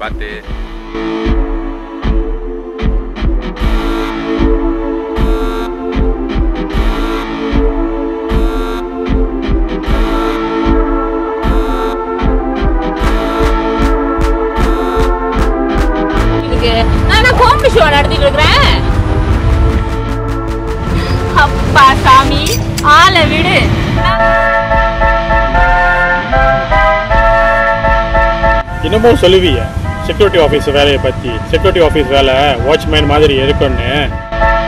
பார்த்து இதுக்கு நான் கோம்பு ஷோ நடத்திட்டு இருக்கிறேன் அப்பா சாமி ஆளை விடு இன்னமும் சொல்லுவீங்க செக்யூரிட்டி ஆஃபீஸ் வேலையை பற்றி செக்யூரிட்டி ஆஃபீஸ் வேலை வாட்ச்மேன் மாதிரி இருக்குன்னு